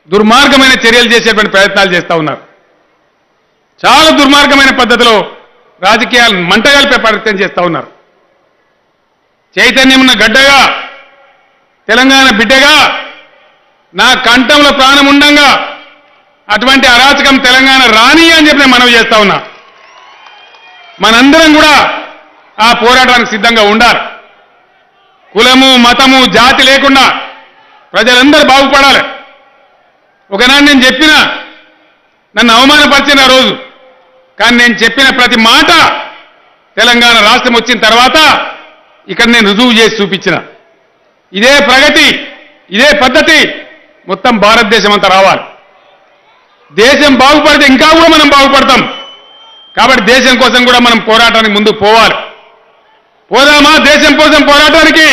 దుర్మార్గమైన చర్యలు చేసేటువంటి ప్రయత్నాలు చేస్తా ఉన్నారు చాలా దుర్మార్గమైన పద్ధతిలో రాజకీయాలను మంటగలిపే ప్రయత్నం చేస్తా ఉన్నారు చైతన్యం ఉన్న గడ్డగా తెలంగాణ బిడ్డగా నా కంఠంలో ప్రాణం ఉండంగా అటువంటి అరాచకం తెలంగాణ రాని అని చెప్పి నేను మనవి చేస్తా ఉన్నా మనందరం కూడా ఆ పోరాటానికి సిద్ధంగా ఉండాలి కులము మతము జాతి లేకుండా ప్రజలందరూ బాగుపడాలి ఒకనాడు నేను చెప్పిన నన్ను అవమానపరిచిన రోజు కానీ నేను చెప్పిన ప్రతి మాట తెలంగాణ రాష్ట్రం వచ్చిన తర్వాత ఇక్కడ నేను రుజువు చేసి చూపించిన ఇదే ప్రగతి ఇదే పద్ధతి మొత్తం భారతదేశం అంతా రావాలి దేశం బాగుపడితే ఇంకా కూడా మనం బాగుపడతాం కాబట్టి దేశం కోసం కూడా మనం పోరాటానికి ముందు పోవాలి పోదామా దేశం కోసం పోరాటానికి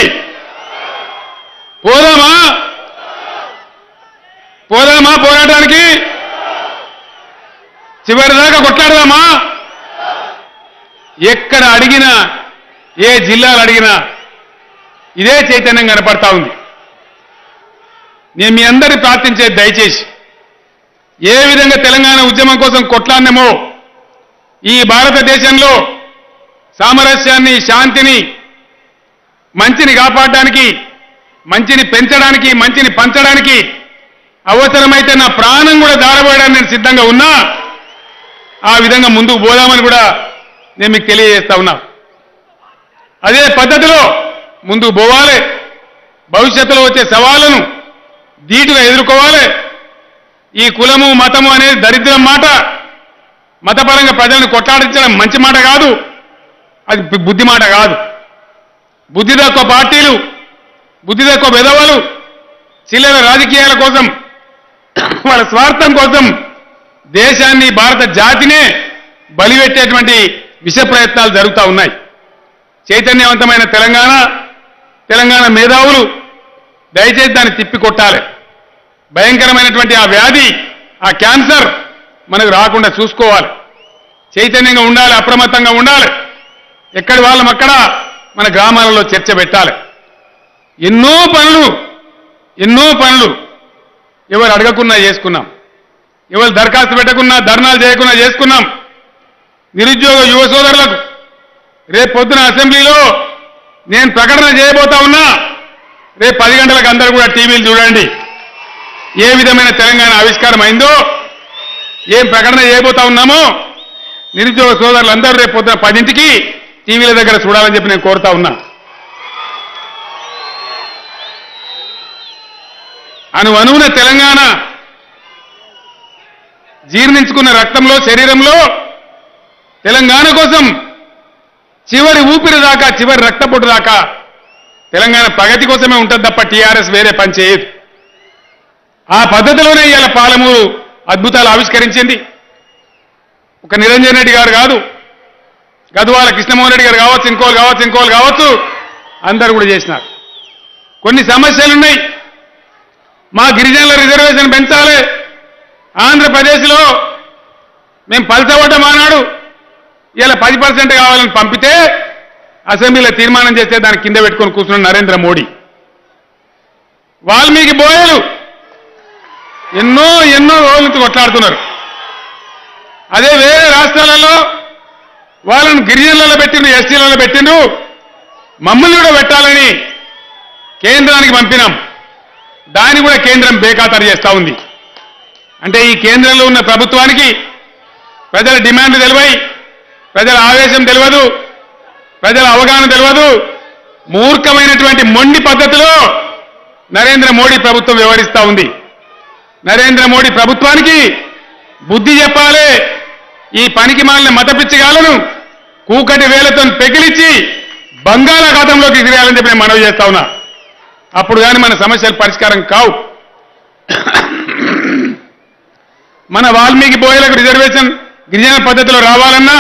పోదామా పోదామా పోరాటానికి చివరిదాకా కొట్లాడదామా ఎక్కడ అడిగినా ఏ జిల్లాలు అడిగినా ఇదే చైతన్యం కనపడతా ఉంది నేను మీ అందరి ప్రార్థించే దయచేసి ఏ విధంగా తెలంగాణ ఉద్యమం కోసం కొట్లాడినామో ఈ భారతదేశంలో సామరస్యాన్ని శాంతిని మంచిని కాపాడడానికి మంచిని పెంచడానికి మంచిని పంచడానికి అవసరమైతే నా ప్రాణం కూడా దారబోయడానికి నేను సిద్ధంగా ఉన్నా ఆ విధంగా ముందుకు పోదామని కూడా నేను మీకు తెలియజేస్తా ఉన్నా అదే పద్ధతిలో ముందుకు పోవాలి భవిష్యత్తులో వచ్చే సవాళ్లను ధీటుగా ఎదుర్కోవాలి ఈ కులము మతము అనేది దరిద్రం మాట మతపరంగా ప్రజలను కొట్లాడించడం మంచి మాట కాదు అది బు- బుద్ధి మాట కాదు బుద్ధి తక్కువ పార్టీలు బుద్ధి తక్కువ విధవలు చిల్లర రాజకీయాల కోసం వాళ్ళ స్వార్థం కోసం దేశాన్ని భారత జాతినే బలిపెట్టేటువంటి విష ప్రయత్నాలు జరుగుతూ ఉన్నాయి చైతన్యవంతమైన తెలంగాణ తెలంగాణ మేధావులు దయచేసి దాన్ని తిప్పి కొట్టాలి భయంకరమైనటువంటి ఆ వ్యాధి ఆ క్యాన్సర్ మనకు రాకుండా చూసుకోవాలి చైతన్యంగా ఉండాలి అప్రమత్తంగా ఉండాలి ఎక్కడి వాళ్ళం అక్కడ మన గ్రామాలలో చర్చ పెట్టాలి ఎన్నో పనులు ఎన్నో పనులు ఎవరు అడగకున్నా చేసుకున్నాం ఎవరు దరఖాస్తు పెట్టకున్నా ధర్నాలు చేయకున్నా చేసుకున్నాం నిరుద్యోగ యువ సోదరులకు రేపు పొద్దున అసెంబ్లీలో నేను ప్రకటన చేయబోతా ఉన్నా రేపు పది గంటలకు అందరూ కూడా టీవీలు చూడండి ఏ విధమైన తెలంగాణ ఆవిష్కారం అయిందో ఏం ప్రకటన చేయబోతా ఉన్నామో నిరుద్యోగ సోదరులందరూ రేపు పొద్దున పదింటికి టీవీల దగ్గర చూడాలని చెప్పి నేను కోరుతా ఉన్నా అను అనువున తెలంగాణ జీర్ణించుకున్న రక్తంలో శరీరంలో తెలంగాణ కోసం చివరి ఊపిరి దాకా చివరి రక్తపొట్టు దాకా తెలంగాణ ప్రగతి కోసమే ఉంటుంది తప్ప టీఆర్ఎస్ వేరే పని చేయదు ఆ పద్ధతిలోనే ఇవాళ పాలమూరు అద్భుతాలు ఆవిష్కరించింది ఒక నిరంజన్ రెడ్డి గారు కాదు గద్వాల కృష్ణమోహన్ రెడ్డి గారు కావచ్చు ఇంకోలు కావచ్చు ఇంకోలు కావచ్చు అందరు కూడా చేసినారు కొన్ని సమస్యలున్నాయి మా గిరిజనుల రిజర్వేషన్ పెంచాలి ఆంధ్రప్రదేశ్లో మేము పలచబడ్డ మానాడు ఇలా పది పర్సెంట్ కావాలని పంపితే అసెంబ్లీలో తీర్మానం చేస్తే దాని కింద పెట్టుకొని కూర్చున్న నరేంద్ర మోడీ వాల్మీకి బోయలు ఎన్నో ఎన్నో రోజుల నుంచి కొట్లాడుతున్నారు అదే వేరే రాష్ట్రాలలో వాళ్ళని గిరిజనులలో పెట్టిండు ఎస్టీలలో పెట్టిండు మమ్మల్ని కూడా పెట్టాలని కేంద్రానికి పంపినాం దాన్ని కూడా కేంద్రం బేఖాతరు చేస్తా ఉంది అంటే ఈ కేంద్రంలో ఉన్న ప్రభుత్వానికి ప్రజల డిమాండ్ తెలివై ప్రజల ఆవేశం తెలియదు ప్రజల అవగాహన తెలియదు మూర్ఖమైనటువంటి మొండి పద్ధతిలో నరేంద్ర మోడీ ప్రభుత్వం వ్యవహరిస్తా ఉంది నరేంద్ర మోడీ ప్రభుత్వానికి బుద్ధి చెప్పాలి ఈ పనికి మాలిన మతపిచ్చిగాలను కూకటి వేలతో పెకిలిచ్చి బంగాళాఖాతంలోకి ఎగిరేయాలని చెప్పి నేను మనవి చేస్తా ఉన్నా అప్పుడు కానీ మన సమస్యలు పరిష్కారం కావు మన వాల్మీకి బోయలకు రిజర్వేషన్ గిరిజన పద్ధతిలో రావాలన్నా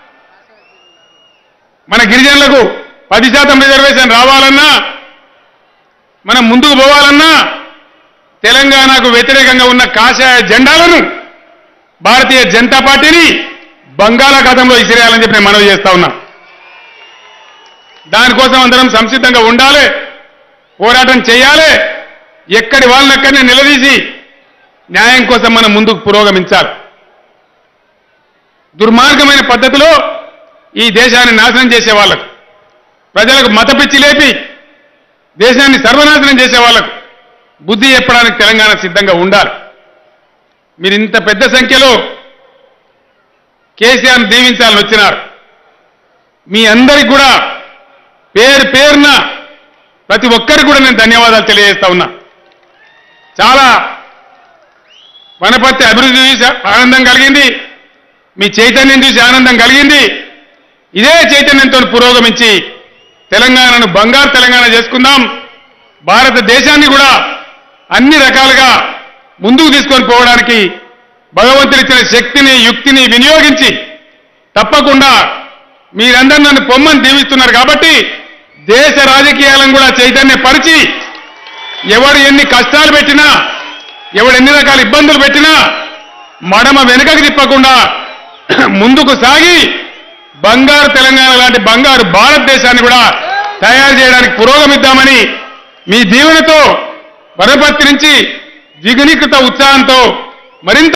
మన గిరిజనులకు పది శాతం రిజర్వేషన్ రావాలన్నా మనం ముందుకు పోవాలన్నా తెలంగాణకు వ్యతిరేకంగా ఉన్న కాషాయ జెండాలను భారతీయ జనతా పార్టీని బంగాళాఖాతంలో ఇసిరేయాలని చెప్పి నేను మనవి చేస్తా ఉన్నా దానికోసం అందరం సంసిద్ధంగా ఉండాలి పోరాటం చేయాలి ఎక్కడి వాళ్ళని ఎక్కడిని నిలదీసి న్యాయం కోసం మనం ముందుకు పురోగమించాలి దుర్మార్గమైన పద్ధతిలో ఈ దేశాన్ని నాశనం చేసే వాళ్ళకు ప్రజలకు మతపిచ్చి లేపి దేశాన్ని సర్వనాశనం చేసే వాళ్ళకు బుద్ధి చెప్పడానికి తెలంగాణ సిద్ధంగా ఉండాలి మీరు ఇంత పెద్ద సంఖ్యలో కేసీఆర్ను దీవించాలని వచ్చినారు మీ అందరికి కూడా పేరు పేరున ప్రతి ఒక్కరికి కూడా నేను ధన్యవాదాలు తెలియజేస్తా ఉన్నా చాలా వనపర్తి అభివృద్ధి చూసి ఆనందం కలిగింది మీ చైతన్యం చూసి ఆనందం కలిగింది ఇదే చైతన్యంతో పురోగమించి తెలంగాణను బంగారు తెలంగాణ చేసుకుందాం భారతదేశాన్ని కూడా అన్ని రకాలుగా ముందుకు తీసుకొని పోవడానికి భగవంతుడిచ్చిన శక్తిని యుక్తిని వినియోగించి తప్పకుండా మీరందరూ నన్ను పొమ్మని దీవిస్తున్నారు కాబట్టి దేశ రాజకీయాలను కూడా చైతన్యపరిచి ఎవడు ఎన్ని కష్టాలు పెట్టినా ఎవడు ఎన్ని రకాల ఇబ్బందులు పెట్టినా మడమ వెనుకకు తిప్పకుండా ముందుకు సాగి బంగారు తెలంగాణ లాంటి బంగారు భారతదేశాన్ని కూడా తయారు చేయడానికి పురోగమిద్దామని మీ దీవెనతో వనపర్తి నుంచి ద్విగుణీకృత ఉత్సాహంతో మరింత